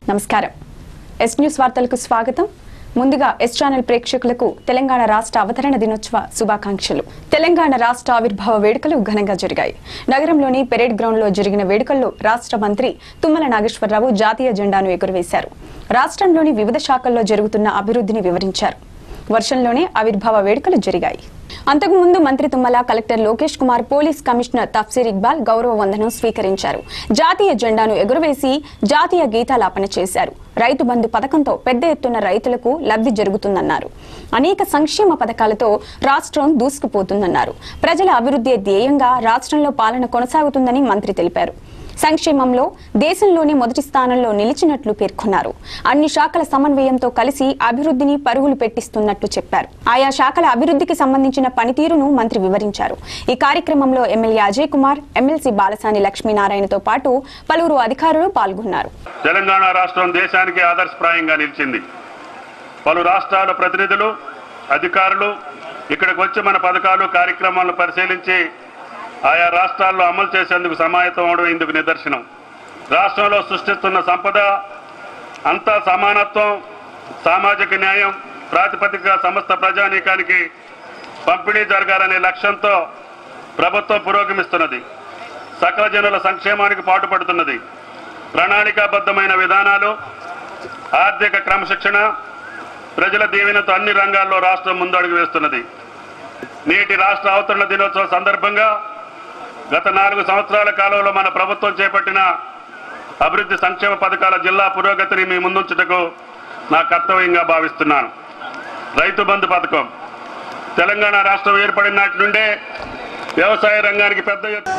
నమస్కారం yes news వార్తలకు స్వాగతం ముందుగా ఎస్ ఛానల్ ప్రేక్షకులకు తెలంగాణ రాష్ట్ర అవతరణ దినోత్సవ శుభాకాంక్షలు తెలంగాణ రాష్ట్ర ఆవిర్భావ వేడుకలు ఘనంగా జరిగాయి నగరంలోని పెరేడ్ గ్రౌండ్ లో జరిగిన వేడుకల్లో రాష్ట్ర మంత్రి తుమ్మల నాగేశ్వరరావు జాతీయ జెండాను ఎగురవేశారు రాష్ట్రంలోని వివిధ శాఖల్లో జరుగుతున్న అభివృద్ధిని వివరించారు వర్షంలోనే ఆవిర్భావ వేడుకలు జరిగాయి అంతకుముందు మంత్రి Tummala collector Lokesh Kumar police commissioner Tafseer Iqbal గౌరవ వందనం స్వీకరించారు జాతీయ జెండాను ఎగురవేసి జాతీయ గీతాలాపన చేశారు రైతు బంధు పథకంతో పెద్ద ఎత్తున రైతులకు లబ్ధి జరుగుతుందన్నారు అనేక సంక్షేమ పథకాలతో రాష్ట్రం దూసుకుపోతుందన్నారు ప్రజల అభివృద్ధి ధ్యేయంగా రాష్ట్రంలో పాలన కొనసాగుతుందని మంత్రి తెలిపారు సంక్షేమంలో దేశంలోనే మొదటి స్థానంలో నిలిచినట్లు పేర్కొన్నారు అన్ని శాఖల సమన్వయంతో కలిసి అభివృద్ధిని పరుగులు పెట్టిస్తున్నట్లు చెప్పారు ఆయా శాఖల అభివృద్ధికి సంబంధించిన పనితీరును మంత్రి వివరించారు ఈ కార్యక్రమంలో ఎమ్మెల్యే అజయ్ కుమార్ ఎమ్మెల్సీ బాలసాని లక్ష్మీనారాయణతో పాటు పలువురు అధికారులు పాల్గొన్నారు తెలంగాణ రాష్ట్రం దేశానికి ఆదర్శప్రాయంగా నిలిచింది పలు రాష్ట్రాల ప్రతినిధులు అధికారులు ఇక్కడికి వచ్చి మన పథకాలు కార్యక్రమాలను పరిశీలించి ఆయా రాష్ట్రాల్లో అమలు చేసేందుకు సమాయత్తం అవడం ఇందుకు నిదర్శనం రాష్ట్రంలో సృష్టిస్తున్న సంపద అంతా సమానత్వం సామాజిక న్యాయం ప్రాతిపదిక సమస్త ప్రజానీకానికి పంపిణీ జరగాలనే లక్ష్యంతో ప్రభుత్వం పురోగమిస్తున్నది సకల జనుల సంక్షేమానికి పాటుపడుతున్నది ప్రణాళికాబద్ధమైన విధానాలు ఆర్థిక క్రమశిక్షణ ప్రజల దీవెనతో అన్ని రంగాల్లో రాష్ట్రం ముందడుగు వేస్తున్నది నేటి రాష్ట్ర అవతరణ దినోత్సవం సందర్భంగా గత నాలుగు సంవత్సరాల కాలంలో మన ప్రభుత్వం చేపట్టిన అభివృద్ధి సంక్షేమ పథకాల జిల్లా పురోగతిని మీ ముందుంచుటకు నా కర్తవ్యంగా భావిస్తున్నాను రైతు బంధు పథకం తెలంగాణ రాష్ట్రం ఏర్పడిన నాటి నుండే వ్యవసాయ రంగానికి పెద్ద ఎత్తు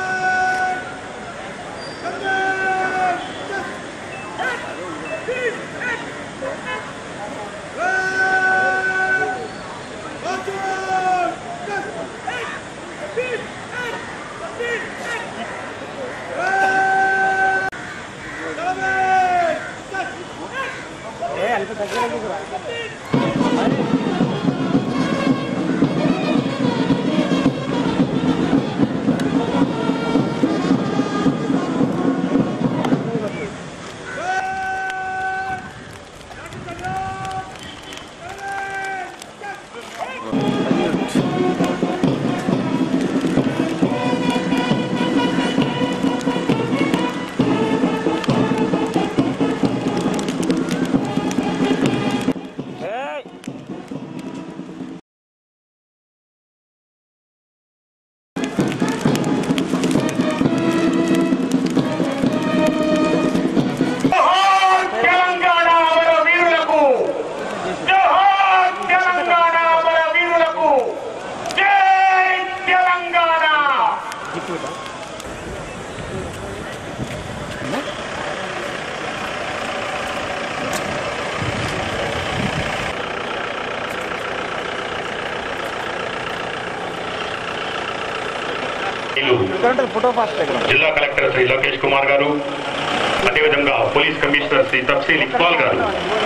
జోహార్ తెలంగాణ అమర వీరులకు జోహార్ తెలంగాణ అమర వీరులకు జై తెలంగాణ జిల్లా కలెక్టర్ శ్రీ లోకేష్ కుమార్ గారు అదేవిధంగా పోలీస్ కమిషనర్ శ్రీ తఫ్సీల్ ఇక్బాల్ గారు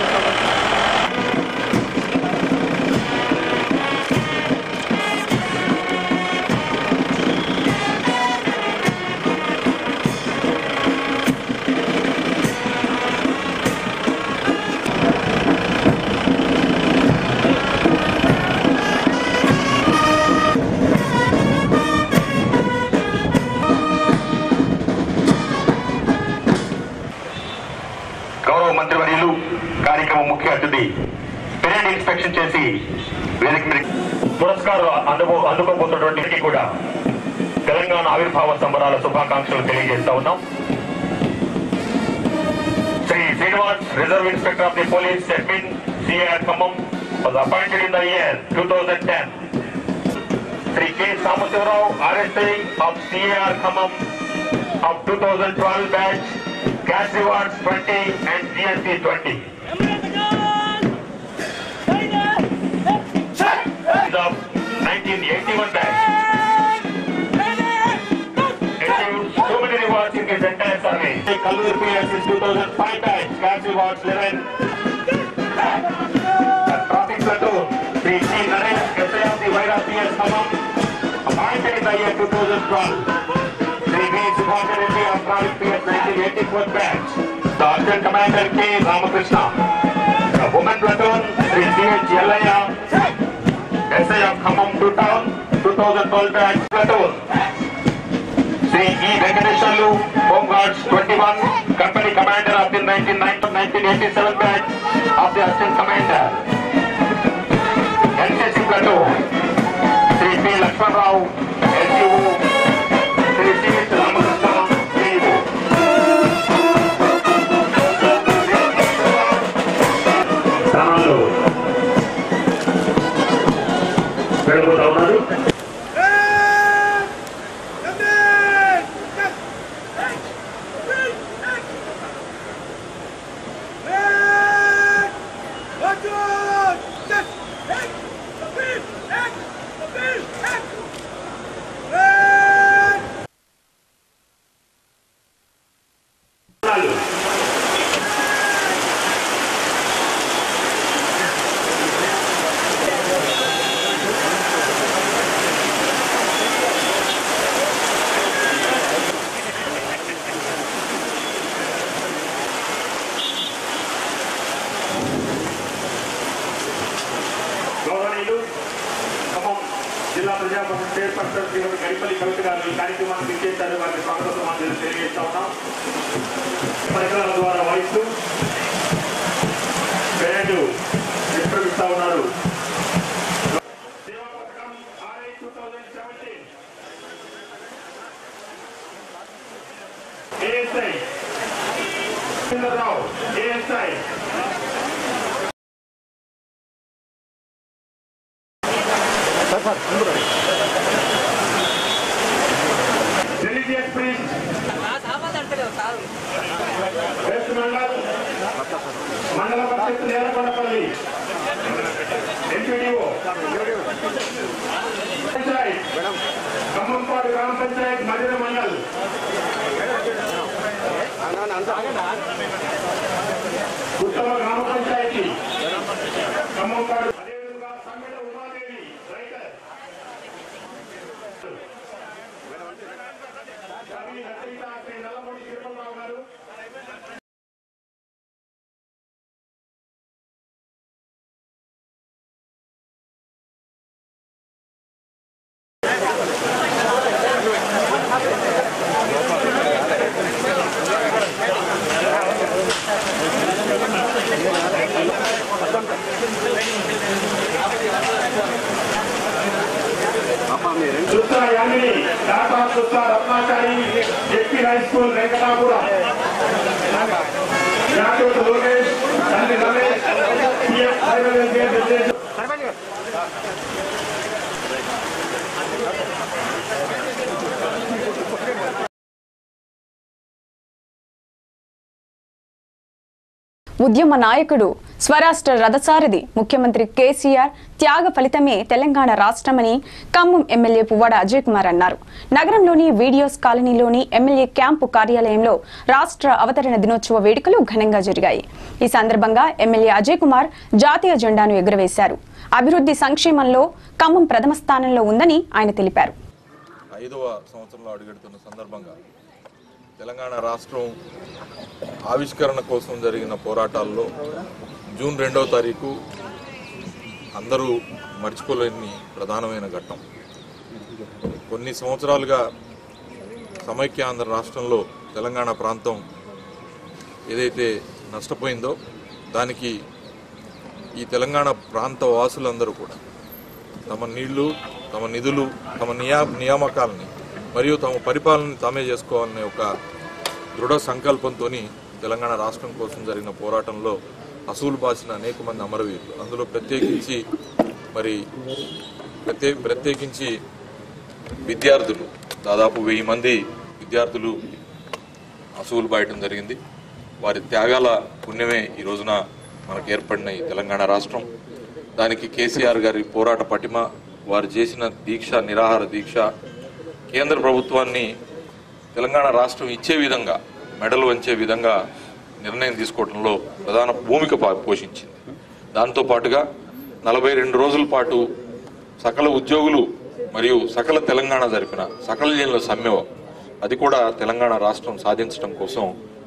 గౌరవ మంత్రివర్యులు కార్యక్రమం ముఖ్య అతిథి పెరేడ్ ఇన్స్పెక్షన్ చేసి వేదిక మీద పురస్కారం అందుకో అందుకోబోతున్నటువంటి వారికి కూడా తెలంగాణ ఆవిర్భావ సంబరాల శుభాకాంక్షలు తెలియజేస్తా ఉన్నాం Shri Srinivas reserve inspector of the police admin CR Khammam was appointed in the year 2010 Shri K Sambasiva Rao RSI of CR Khammam of 2012 batch, cash rewards 20 and GST 20. Is of 1981 batch. Achieved so many rewards in his entire service. Kalur PS is 2005 batch, cash rewards 11. And traffic platoon, Sri T. Naresh, SI of the Vaira PS Khammam, appointed in the year 2012. Sri V. Subhash Reddy of Traffic PS 1984 batch. the Argent Commander K. Ramakrishna. The Women Platoon, Sri C.H. Yellaya, SI of Khammam 2012 batch platoon. Sri E. Venkateswarlu, Home Guards 21, Company Commander of the 1987 batch of the Assistant Commander. NCC Platoon, Sri P. Lakshman Rao, LCU, Sri C. H. Ramakrishna, PU. స్థానాలు వెళ్ళబోతా ఉన్నారు స్థానాలు గౌరవనీయులు ఖమ్మం జిల్లా ప్రజా పరిషత్ chairperson శ్రీమతి గడిపల్లి కవిత గారు ఈ కార్యక్రమానికి ఇచ్చేశారు వారికి స్వాగతం మనం తెలియజేస్తా ఉన్నాం పరికరాల ద్వారా వాయిస్తూ పేరెంట్ విప్రమిస్తా ఉన్నారు సేవా పథకం RI 2017. ASI Rao ASI religious priest west mandal mandal parishad Nelakondapalli MPDO panchayat Khammampadu గ్రామ పంచాయత్ మధిర మండల్ ఉత్తమ గ్రామ పంచాయతీ ఖమ్మంపాడు అదేవిధంగా సమ్మెడ ఉమాదేవి రైటర్ కవి రచయిత శ్రీ నల్లమూడి తిరుపతిరావు గారు Susta Yamini data Susta Ratnachari ZP high school Venkatapuram Yadav Lokesh తండ్రి రమేష్ పిఎఫ్ ట్రైబల్ వెల్ఫేర్ నిర్దేశం ఉద్యమ నాయకుడు స్వరాష్ట్ర రథసారథి ముఖ్యమంత్రి కేసీఆర్ త్యాగ ఫలితమే తెలంగాణ రాష్ట్రమని ఖమ్మం ఎమ్మెల్యే పువ్వాడ అజయ్ కుమార్ అన్నారు నగరంలోని వీడియోస్ కాలనీలోని ఎమ్మెల్యే క్యాంపు కార్యాలయంలో రాష్ట్ర అవతరణ దినోత్సవ వేడుకలు ఘనంగా జరిగాయి ఈ సందర్భంగా ఎమ్మెల్యే అజయ్ కుమార్ జాతీయ జెండాను ఎగురవేశారు అభివృద్ధి సంక్షేమంలో ఖమ్మం ప్రథమ స్థానంలో ఉందని ఆయన తెలిపారు ఐదవ సంవత్సరంలో అడుగెడుతున్న సందర్భంగా తెలంగాణ రాష్ట్రం ఆవిష్కరణ కోసం జరిగిన పోరాటాల్లో జూన్ రెండవ తారీఖు అందరూ మర్చిపోలేని ప్రధానమైన ఘట్టం కొన్ని సంవత్సరాలుగా సమైక్యాంధ్ర రాష్ట్రంలో తెలంగాణ ప్రాంతం ఏదైతే నష్టపోయిందో దానికి ఈ తెలంగాణ ప్రాంత వాసులందరూ కూడా తమ నీళ్లు తమ నిధులు తమ నియా నియామకాలని మరియు తమ పరిపాలనని తామే చేసుకోవాలనే ఒక దృఢ సంకల్పంతో తెలంగాణ రాష్ట్రం కోసం జరిగిన పోరాటంలో అసూలు బాసిన అనేక మంది అమరవీరులు అందులో ప్రత్యేకించి మరి ప్రత్యే ప్రత్యేకించి విద్యార్థులు దాదాపు వెయ్యి మంది విద్యార్థులు అసూలు బాయటం జరిగింది వారి త్యాగాల పుణ్యమే ఈ రోజున మనకు ఏర్పడిన ఈ తెలంగాణ రాష్ట్రం దానికి కేసీఆర్ గారి పోరాట పటిమ వారు చేసిన దీక్ష నిరాహార దీక్ష కేంద్ర ప్రభుత్వాన్ని తెలంగాణ రాష్ట్రం ఇచ్చే విధంగా మెడలు వంచే విధంగా నిర్ణయం తీసుకోవడంలో ప్రధాన భూమిక పా- పోషించింది దాంతో పాటుగా నలభై రెండు రోజుల పాటు సకల ఉద్యోగులు మరియు సకల తెలంగాణ జరిపిన సకల జనుల సమ్మె అది కూడా తెలంగాణ రాష్ట్రం సాధించడం కోసం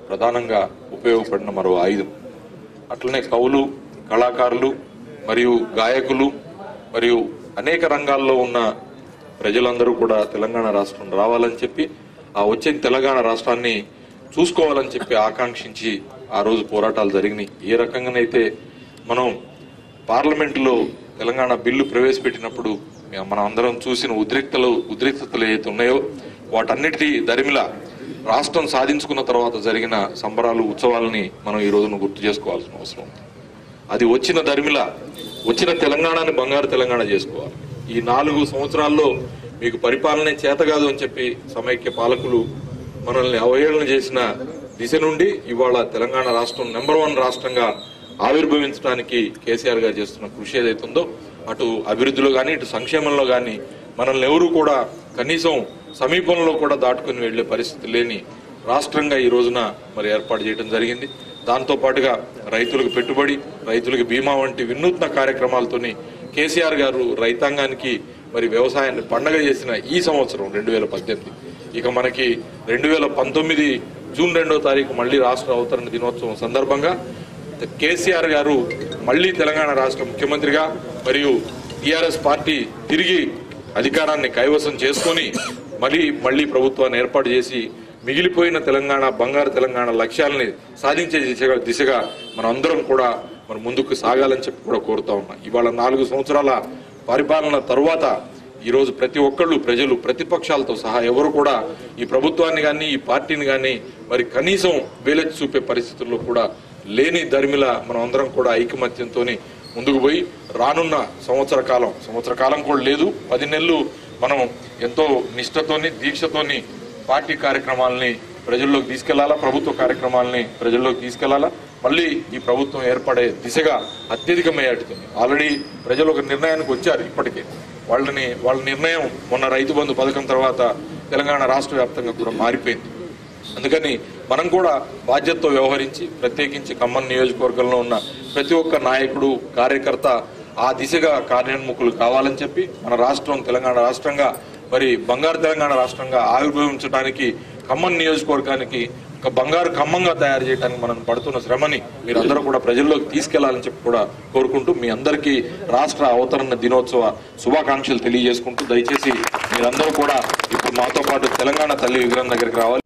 ప్రధానంగా ఉపయోగపడిన మరో ఆయుధం అట్లనే కవులు కళాకారులు మరియు గాయకులు మరియు అనేక రంగాల్లో ఉన్న ప్రజలందరూ కూడా తెలంగాణ రాష్ట్రం రావాలని చెప్పి ఆ వచ్చిన తెలంగాణ రాష్ట్రాన్ని చూసుకోవాలని చెప్పి ఆకాంక్షించి ఆ రోజు పోరాటాలు జరిగినాయి ఏ రకంగానైతే మనం పార్లమెంటులో తెలంగాణ బిల్లు ప్రవేశపెట్టినప్పుడు మేము- మనం అందరం చూసిన ఉద్రిక్తలు ఉద్రిక్తతలు ఏవైతే ఉన్నాయో వాటన్నిటి దరిమిలా రాష్ట్రం సాధించుకున్న తర్వాత జరిగిన సంబరాలు ఉత్సవాలని మనం ఈ రోజున గుర్తు చేసుకోవాల్సిన అవసరం ఉంది అది వచ్చిన దరిమిల వచ్చిన తెలంగాణని బంగారు తెలంగాణ చేసుకోవాలి ఈ నాలుగు సంవత్సరాల్లో మీకు పరిపాలనే చేత కాదు అని చెప్పి సమైక్య పాలకులు మనల్ని అవహేళన చేసిన దిశ నుండి ఇవాళ తెలంగాణ రాష్ట్రం నెంబర్ వన్ రాష్ట్రంగా ఆవిర్భవించడానికి కేసీఆర్ గారు చేస్తున్న కృషి ఏదైతుందో అటు అభివృద్ధిలో కానీ ఇటు సంక్షేమంలో కానీ మనల్ని ఎవరు కూడా కనీసం సమీపంలో కూడా దాటుకుని వెళ్లే పరిస్థితి లేని రాష్ట్రంగా ఈ రోజున మరి ఏర్పాటు చేయడం జరిగింది దాంతో పాటుగా రైతులకు పెట్టుబడి రైతులకు బీమా వంటి వినూత్న కార్యక్రమాలతోని కేసీఆర్ గారు రైతాంగానికి మరి వ్యవసాయాన్ని పండగ చేసిన ఈ సంవత్సరం రెండు వేల పద్దెనిమిది ఇక మనకి రెండు వేల పంతొమ్మిది జూన్ రెండో తారీఖు మళ్ళీ రాష్ట్ర అవతరణ దినోత్సవం సందర్భంగా కేసీఆర్ గారు మళ్ళీ తెలంగాణ రాష్ట్ర ముఖ్యమంత్రిగా మరియు టిఆర్ఎస్ పార్టీ తిరిగి అధికారాన్ని కైవసం చేసుకొని మళ్ళీ మళ్ళీ ప్రభుత్వాన్ని ఏర్పాటు చేసి మిగిలిపోయిన తెలంగాణ బంగారు తెలంగాణ లక్ష్యాలని సాధించే దిశగా దిశగా మనం అందరం కూడా మరి ముందుకు సాగాలని చెప్పి కూడా కోరుతా ఉన్నాం ఇవాళ నాలుగు సంవత్సరాల పరిపాలన తరువాత ఈ రోజు ప్రతి ఒక్కళ్ళు ప్రజలు ప్రతిపక్షాలతో సహా ఎవరు కూడా ఈ ప్రభుత్వాన్ని కానీ ఈ పార్టీని కానీ మరి కనీసం వేలెత్తి చూపే పరిస్థితుల్లో కూడా లేని ధర్మిల మనం అందరం కూడా ఐకమత్యంతో ముందుకు పోయి రానున్న సంవత్సర కాలం సంవత్సర కాలం కూడా లేదు పది నెలలు మనం ఎంతో నిష్ఠతోని దీక్షతోని పార్టీ కార్యక్రమాలని ప్రజల్లోకి తీసుకెళ్లాలా ప్రభుత్వ కార్యక్రమాలని ప్రజల్లోకి తీసుకెళ్లాలా మళ్ళీ ఈ ప్రభుత్వం ఏర్పడే దిశగా అత్యధికమయ్యేటుంది ఆల్రెడీ ప్రజలు ఒక నిర్ణయానికి వచ్చారు ఇప్పటికే వాళ్ళని వాళ్ళ నిర్ణయం మొన్న రైతు బంధు పథకం తర్వాత తెలంగాణ రాష్ట్ర వ్యాప్తంగా కూడా మారిపోయింది అందుకని మనం కూడా బాధ్యతతో వ్యవహరించి ప్రత్యేకించి ఖమ్మం నియోజకవర్గంలో ఉన్న ప్రతి ఒక్క నాయకుడు కార్యకర్త ఆ దిశగా కార్యోన్ముఖులు కావాలని చెప్పి మన రాష్ట్రం తెలంగాణ రాష్ట్రంగా మరి బంగారు తెలంగాణ రాష్ట్రంగా ఆవిర్భవించడానికి ఖమ్మం నియోజకవర్గానికి ఒక బంగారు ఖమ్మంగా తయారు చేయడానికి మనం పడుతున్న శ్రమని మీరందరూ కూడా ప్రజల్లోకి తీసుకెళ్లాలని చెప్పి కూడా కోరుకుంటూ మీ అందరికీ రాష్ట్ర అవతరణ దినోత్సవ శుభాకాంక్షలు తెలియజేసుకుంటూ దయచేసి మీరందరూ కూడా ఇప్పుడు మాతో పాటు తెలంగాణ తల్లి విగ్రహం దగ్గరికి రావాలి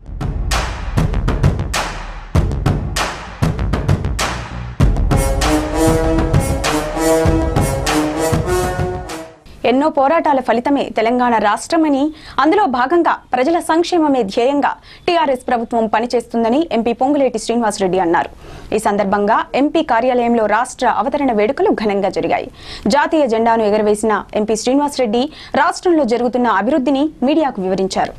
ఎన్నో పోరాటాల ఫలితమే తెలంగాణ రాష్ట్రమని అందులో భాగంగా ప్రజల సంక్షేమమే ధ్యేయంగా టీఆర్ఎస్ ప్రభుత్వం పనిచేస్తుందని ఎంపీ పొంగులేటి శ్రీనివాసరెడ్డి అన్నారు ఈ సందర్భంగా ఎంపీ కార్యాలయంలో రాష్ట్ర అవతరణ వేడుకలు ఘనంగా జరిగాయి జాతీయ జెండాను ఎగరవేసిన ఎంపీ శ్రీనివాసరెడ్డి రాష్ట్రంలో జరుగుతున్న అభివృద్ధిని మీడియాకు వివరించారు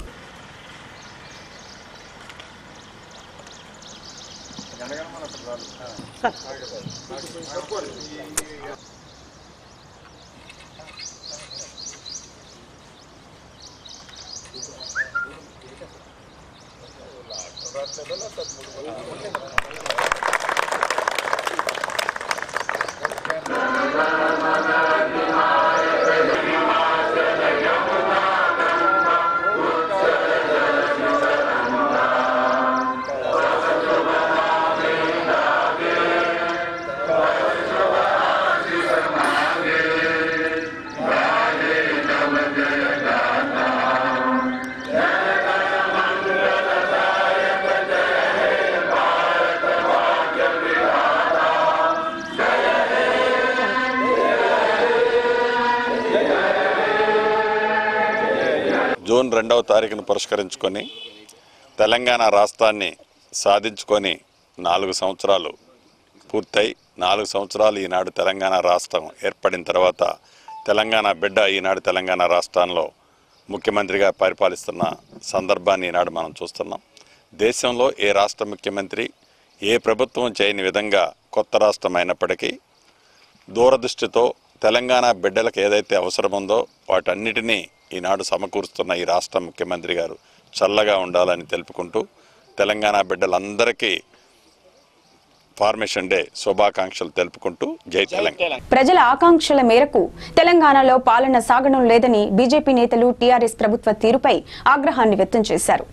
జూన్ రెండవ తారీఖును పురస్కరించుకొని తెలంగాణ రాష్ట్రాన్ని సాధించుకొని నాలుగు సంవత్సరాలు పూర్తయి నాలుగు సంవత్సరాలు ఈనాడు తెలంగాణ రాష్ట్రం ఏర్పడిన తర్వాత తెలంగాణ బిడ్డ ఈనాడు తెలంగాణ రాష్ట్రంలో ముఖ్యమంత్రిగా పరిపాలిస్తున్న సందర్భాన్ని ఈనాడు మనం చూస్తున్నాం దేశంలో ఏ రాష్ట్ర ముఖ్యమంత్రి ఏ ప్రభుత్వం చేయని విధంగా కొత్త రాష్ట్రం అయినప్పటికీ దూరదృష్టితో తెలంగాణ బిడ్డలకు ఏదైతే అవసరం ఉందో వాటన్నిటినీ ఈనాడు సమకూరుస్తున్న ఈ రాష్ట్ర ముఖ్యమంత్రి గారు చల్లగా ఉండాలని తెలుపుకుంటూ తెలంగాణ బిడ్డలందరికీ ఫార్మేషన్ డే శుభాకాంక్షలు తెలుపుకుంటూ జై తెలంగాణ ప్రజల ఆకాంక్షల మేరకు తెలంగాణలో పాలన సాగడం లేదని బీజేపీ నేతలు టీఆర్ఎస్ ప్రభుత్వ తీరుపై ఆగ్రహాన్ని వ్యక్తం చేశారు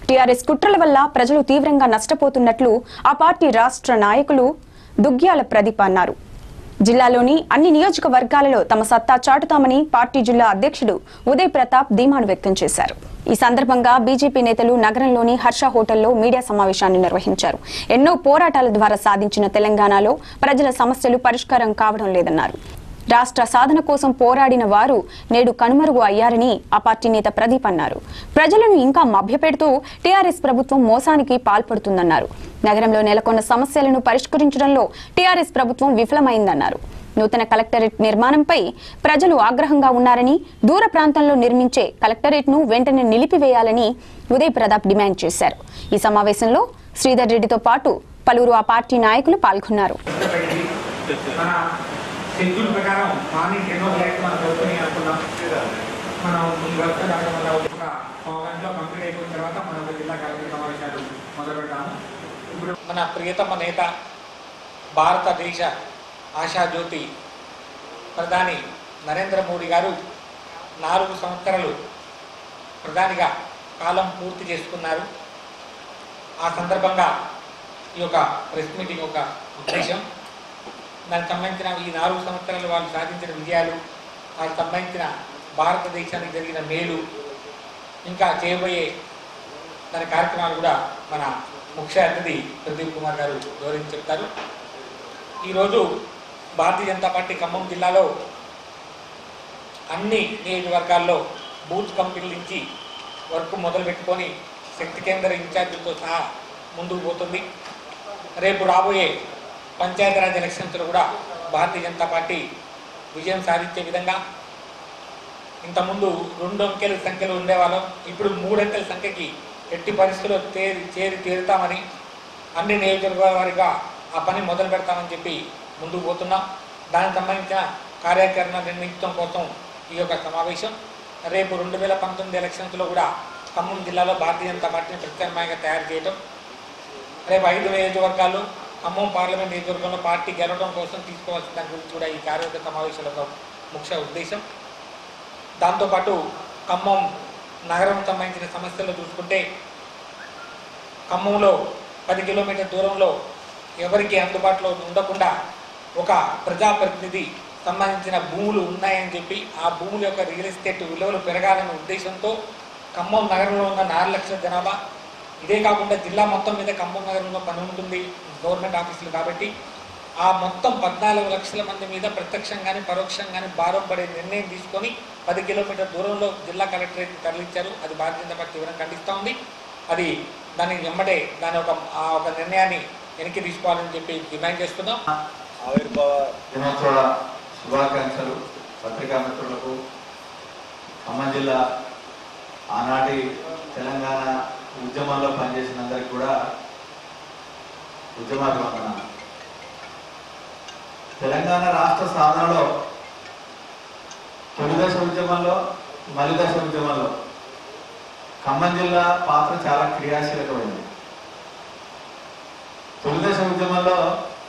టీఆర్ఎస్ కుట్రల వల్ల ప్రజలు తీవ్రంగా నష్టపోతున్నట్లు ఆ పార్టీ రాష్ట్ర నాయకులు దుగ్గ్యాల ప్రదీప్ అన్నారు జిల్లాలోని అన్ని నియోజకవర్గాలలో తమ సత్తా చాటుతామని పార్టీ జిల్లా అధ్యక్షుడు ఉదయ్ ప్రతాప్ ధీమాను వ్యక్తం చేశారు ఈ సందర్భంగా బీజేపీ నేతలు నగరంలోని హర్ష హోటల్లో మీడియా సమావేశాన్ని నిర్వహించారు ఎన్నో పోరాటాల ద్వారా సాధించిన తెలంగాణలో ప్రజల సమస్యలు పరిష్కారం కావడం లేదన్నారు రాష్ట్ర సాధన కోసం పోరాడిన వారు నేడు కనుమరుగు అయ్యారని ఆ పార్టీ నేత ప్రదీప్ అన్నారు ప్రజలను ఇంకా మభ్యపెడుతూ టీఆర్ఎస్ ప్రభుత్వం మోసానికి పాల్పడుతుందన్నారు నగరంలో నెలకొన్న సమస్యలను పరిష్కరించడంలో టీఆర్ఎస్ ప్రభుత్వం విఫలమైందన్నారు నూతన కలెక్టరేట్ నిర్మాణంపై ప్రజలు ఆగ్రహంగా ఉన్నారని దూర ప్రాంతంలో నిర్మించే కలెక్టరేట్ ను వెంటనే నిలిపివేయాలని ఉదయ్ ప్రతాప్ డిమాండ్ చేశారు ఈ సమావేశంలో శ్రీధర్ రెడ్డితో పాటు పలువురు ఆ పార్టీ నాయకులు పాల్గొన్నారు మన షెడ్యూల్ ప్రకారం మార్నింగ్ టెన్ ఓ క్లాక్ మనం చదువుకొని అనుకున్నాం మనం ఈ వర్క్ రావడం వల్ల ఒక పావు గంటలో కంప్లీట్ అయిపోయిన తర్వాత మనం ఒక జిల్లా కలెక్టర్ సమావేశాలు మొదలు పెడతాము ఇప్పుడు మన ప్రియతమ నేత భారతదేశ ఆశాజ్యోతి ప్రధాని నరేంద్ర మోడీ గారు నాలుగు సంవత్సరాలు ప్రధానిగా కాలం పూర్తి చేసుకున్నారు ఆ సందర్భంగా ఈ యొక్క ప్రెస్ మీటింగ్ ఒక ఉద్దేశం దానికి సంబంధించిన ఈ నాలుగు సంవత్సరాలు వాళ్ళు సాధించిన విజయాలు వాళ్ళకి సంబంధించిన భారతదేశానికి జరిగిన మేలు ఇంకా చేయబోయే దాని కార్యక్రమాలు కూడా మన ముఖ్య అతిథి ప్రదీప్ కుమార్ గారు వివరించి చెప్తారు ఈరోజు భారతీయ జనతా పార్టీ ఖమ్మం జిల్లాలో అన్ని నియోజకవర్గాల్లో బూత్ కంపెనీల నుంచి వర్క్ మొదలు పెట్టుకొని శక్తి కేంద్ర ఇన్ఛార్జీలతో సహా ముందుకు పోతుంది రేపు రాబోయే పంచాయతీరాజ్ ఎలక్షన్స్లో కూడా భారతీయ జనతా పార్టీ విజయం సాధించే విధంగా ఇంతకుముందు రెండు అంకెల సంఖ్యలో ఉండేవాళ్ళం ఇప్పుడు మూడు అంకెల సంఖ్యకి ఎట్టి పరిస్థితుల్లో తేరి చేరి తీరుతామని అన్ని నియోజకవర్గాల వారిగా ఆ పని మొదలు పెడతామని చెప్పి ముందుకు పోతున్నాం దానికి సంబంధించిన కార్యాచరణ నిర్ణయించడం కోసం ఈ యొక్క సమావేశం రేపు రెండు వేల పంతొమ్మిది ఎలక్షన్స్లో కూడా ఖమ్మం జిల్లాలో భారతీయ జనతా పార్టీని ప్రత్యామ్నాయంగా తయారు చేయడం రేపు ఐదు నియోజకవర్గాలు ఖమ్మం పార్లమెంట్ నియోజకవర్గంలో పార్టీ గెలవడం కోసం తీసుకోవాల్సిన దాని గురించి కూడా ఈ కార్యవర్గ సమావేశంలో ఒక ముఖ్య ఉద్దేశం దాంతోపాటు ఖమ్మం నగరం సంబంధించిన సమస్యలు చూసుకుంటే ఖమ్మంలో పది కిలోమీటర్ దూరంలో ఎవరికి అందుబాటులో ఉండకుండా ఒక ప్రజాప్రతినిధి సంబంధించిన భూములు ఉన్నాయని చెప్పి ఆ భూముల యొక్క రియల్ ఎస్టేట్ విలువలు పెరగాలనే ఉద్దేశంతో ఖమ్మం నగరంలో ఉన్న నాలుగు లక్షల జనాభా ఇదే కాకుండా జిల్లా మొత్తం మీద ఖమ్మం నగరంలో పని ఉంటుంది గవర్నమెంట్ ఆఫీసులు కాబట్టి ఆ మొత్తం పద్నాలుగు లక్షల మంది మీద ప్రత్యక్షంగానే పరోక్షంగానే భారం పడే నిర్ణయం తీసుకొని పది కిలోమీటర్ దూరంలో జిల్లా కలెక్టరేట్ తరలించారు అది భారతీయ జనతా పార్టీ తీవ్రంగా ఖండిస్తూ ఉంది అది దానికి వెంబడే దాని ఒక ఆ ఒక నిర్ణయాన్ని వెనక్కి తీసుకోవాలని చెప్పి డిమాండ్ చేస్తున్నాం ఆవిర్భావ దినోత్సవ శుభాకాంక్షలు పత్రికా మిత్రులకు ఖమ్మం జిల్లా ఆనాటి తెలంగాణ ఉద్యమంలో పనిచేసిన అందరికి కూడా ఉద్యమాభివందన తెలంగాణ రాష్ట్ర సాధనలో తొలిదశ ఉద్యమంలో మలిదశ ఉద్యమంలో ఖమ్మం జిల్లా పాత్ర చాలా క్రియాశీలకమైంది తొలిదశ ఉద్యమంలో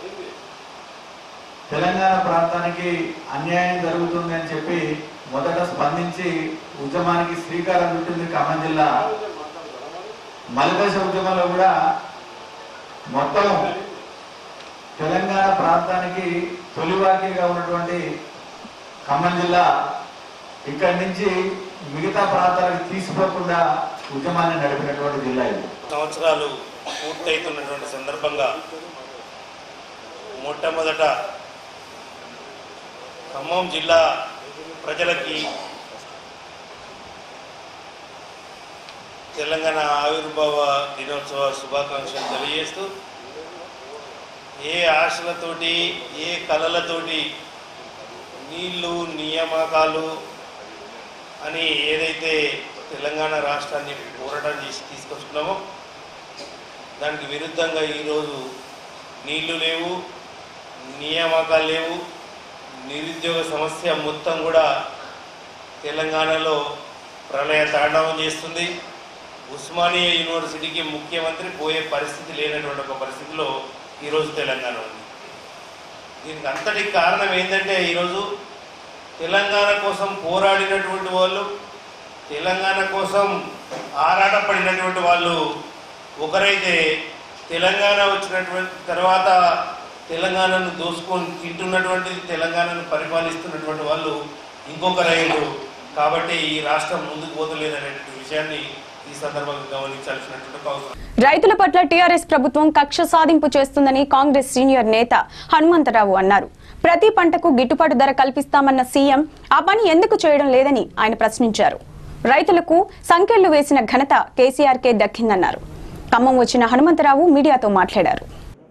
తెలంగాణ ప్రాంతానికి అన్యాయం జరుగుతుంది అని చెప్పి మొదట స్పందించి ఉద్యమానికి శ్రీకారం చుట్టింది ఖమ్మం జిల్లా మలిదశ ఉద్యమంలో కూడా మొత్తం తెలంగాణ ప్రాంతానికి తొలివాకిగా ఉన్నటువంటి ఖమ్మం జిల్లా ఇక్కడి నుంచి మిగతా ప్రాంతాలకు తీసిపోకుండా ఉద్యమాన్ని నడిపినటువంటి జిల్లా ఇది సంవత్సరాలు పూర్తయితున్నటువంటి సందర్భంగా మొట్టమొదట ఖమ్మం జిల్లా ప్రజలకి తెలంగాణ ఆవిర్భావ దినోత్సవ శుభాకాంక్షలు తెలియజేస్తూ ఏ ఆశలతోటి ఏ కళలతోటి నీళ్లు నియామకాలు అని ఏదైతే తెలంగాణ రాష్ట్రాన్ని పోరాటం చేసి తీసుకొచ్చుకున్నామో దానికి విరుద్ధంగా ఈరోజు నీళ్లు లేవు నియామకాలు లేవు నిరుద్యోగ సమస్య మొత్తం కూడా తెలంగాణలో ప్రళయ తాండవం చేస్తుంది ఉస్మానియా యూనివర్సిటీకి ముఖ్యమంత్రి పోయే పరిస్థితి లేనటువంటి ఒక పరిస్థితిలో ఈరోజు తెలంగాణ ఉంది దీనికి అంతటికి కారణం ఏంటంటే ఈరోజు తెలంగాణ కోసం పోరాడినటువంటి వాళ్ళు తెలంగాణ కోసం ఆరాటపడినటువంటి వాళ్ళు ఒకరైతే తెలంగాణ వచ్చినటువంటి తర్వాత తెలంగాణను దోసుకొని తింటున్నటువంటి తెలంగాణను పరిపాలిస్తున్నటువంటి వాళ్ళు ఇంకొకరైలు కాబట్టి ఈ రాష్ట్రం ముందుకు పోతలేదనేటువంటి విషయాన్ని ఈ సందర్భంగా గమనించాల్సినటువంటి ఒక అవసరం రైతుల పట్ల టీఆర్ఎస్ ప్రభుత్వం కక్ష సాధింపు చేస్తుందని కాంగ్రెస్ సీనియర్ నేత హనుమంతరావు అన్నారు ప్రతి పంటకు గిట్టుబాటు ధర కల్పిస్తామన్న సీఎం ఆ పని ఎందుకు చేయడం లేదని ఆయన ప్రశ్నించారు రైతులకు సంఖ్యలు వేసిన ఘనత కేసీఆర్కే దక్కిందన్నారు ఖమ్మం వచ్చిన హనుమంతరావు మీడియాతో మాట్లాడారు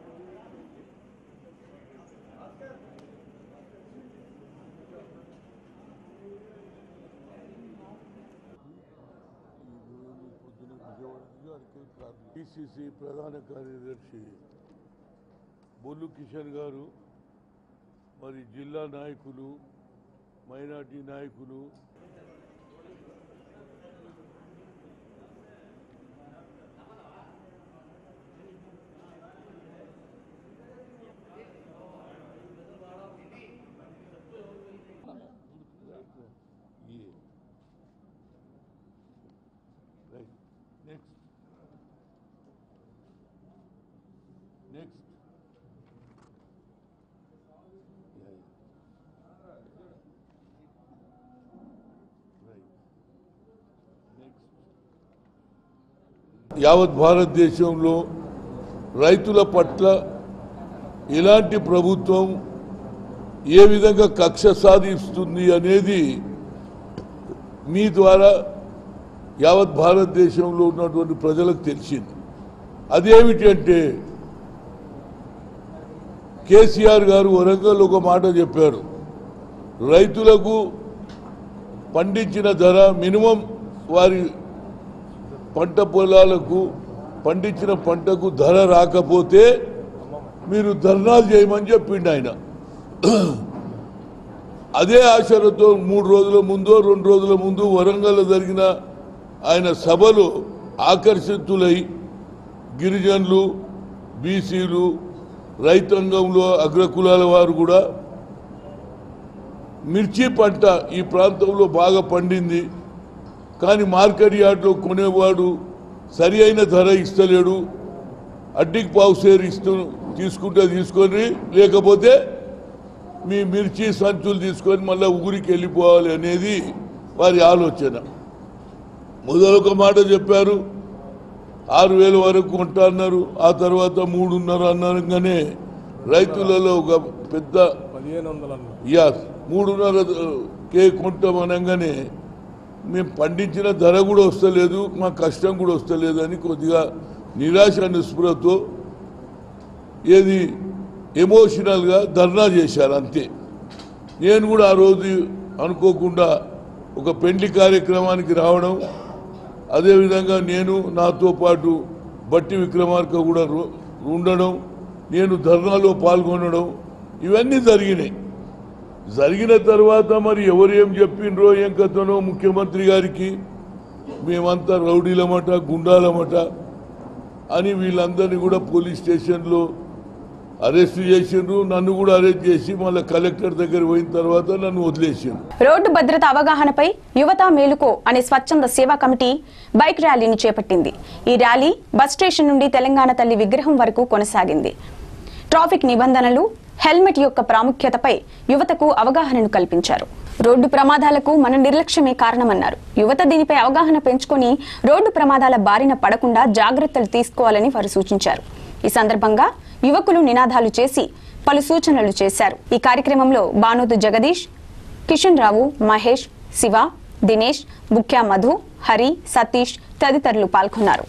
పిసిసి ప్రధాన కార్యదర్శి బొల్లు కిషన్ గారు మరి జిల్లా నాయకులు మైనార్టీ నాయకులు ये right next next yeah, yeah. right next యావత్ భారతదేశంలో రైతుల పట్ల ఎలాంటి ప్రభుత్వం ఏ విధంగా కక్ష సాధిస్తుంది అనేది మీ ద్వారా యావత్ భారతదేశంలో ఉన్నటువంటి ప్రజలకు తెలిసింది అదేమిటంటే కేసీఆర్ గారు వరంగల్ ఒక మాట చెప్పారు రైతులకు పండించిన ధర మినిమం వారి పంట పొలాలకు పండించిన పంటకు ధర రాకపోతే మీరు ధర్నాలు చేయమని చెప్పిండు ఆయన అదే ఆశలతో మూడు రోజుల ముందు రెండు రోజుల ముందు వరంగల్ జరిగిన ఆయన సభలు ఆకర్షితులై గిరిజనులు బీసీలు రైతాంగంలో అగ్రకులాల వారు కూడా మిర్చి పంట ఈ ప్రాంతంలో బాగా పండింది కానీ మార్కెట్ యార్డ్లో కొనేవాడు సరి అయిన ధర ఇస్తలేడు అడ్డికి పావు సేరు ఇస్తూ తీసుకుంటే తీసుకొని లేకపోతే మీ మిర్చి సంచులు తీసుకొని మళ్ళీ ఊరికి వెళ్ళిపోవాలి అనేది వారి ఆలోచన మొదలొక మాట చెప్పారు ఆరు వేల వరకు కొంటా అన్నారు ఆ తర్వాత మూడున్నర అన్నారుగానే రైతులలో ఒక పెద్ద యా మూడున్నర కే కొంటాం అనగానే మేము పండించిన ధర కూడా వస్తలేదు మా కష్టం కూడా వస్తలేదు అని కొద్దిగా నిరాశ నిస్పృహతో ఏది ఎమోషనల్గా ధర్నా చేశారు అంతే నేను కూడా ఆ రోజు అనుకోకుండా ఒక పెండ్లి కార్యక్రమానికి రావడం అదేవిధంగా నేను నాతో పాటు బట్టి విక్రమార్క కూడా రు- ఉండడం నేను ధర్నాలో పాల్గొనడం ఇవన్నీ జరిగినాయి జరిగిన తర్వాత మరి ఎవరు ఏం చెప్పిండ్రో ఏం కథనో ముఖ్యమంత్రి గారికి మేమంతా రౌడీలమట గుండాలమట అని వీళ్ళందరినీ కూడా పోలీస్ స్టేషన్లో అరెస్ట్ చేసిండ్రు నన్ను కూడా అరెస్ట్ చేసి మళ్ళీ కలెక్టర్ దగ్గర పోయిన తర్వాత నన్ను వదిలేసిండ్రు రోడ్డు భద్రత అవగాహనపై యువత మేలుకో అనే స్వచ్ఛంద సేవా కమిటీ బైక్ ర్యాలీని చేపట్టింది ఈ ర్యాలీ బస్ స్టేషన్ నుండి తెలంగాణ తల్లి విగ్రహం వరకు కొనసాగింది ట్రాఫిక్ నిబంధనలు హెల్మెట్ యొక్క ప్రాముఖ్యతపై యువతకు అవగాహనను కల్పించారు రోడ్డు ప్రమాదాలకు మన నిర్లక్ష్యమే కారణమన్నారు యువత దీనిపై అవగాహన పెంచుకొని రోడ్డు ప్రమాదాల బారిన పడకుండా జాగ్రత్తలు తీసుకోవాలని వారు సూచించారు ఈ సందర్భంగా యువకులు నినాదాలు చేసి పలు సూచనలు చేశారు ఈ కార్యక్రమంలో బానోతు జగదీష్ కిషన్ రావు మహేష్ శివ దినేష్ బుక్యా మధు హరి సతీష్ తదితరులు పాల్గొన్నారు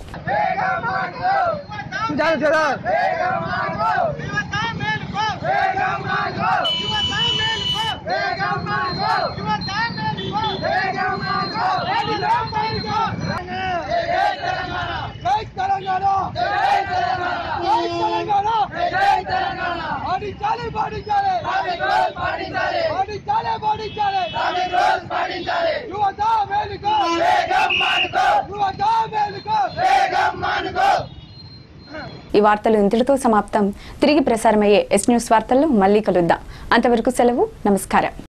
ఈ వార్తలు ఇంతటితో సమాప్తం తిరిగి ప్రసారమయ్యే ఎస్ న్యూస్ వార్తల్లో మళ్ళీ కలుద్దాం అంతవరకు సెలవు నమస్కారం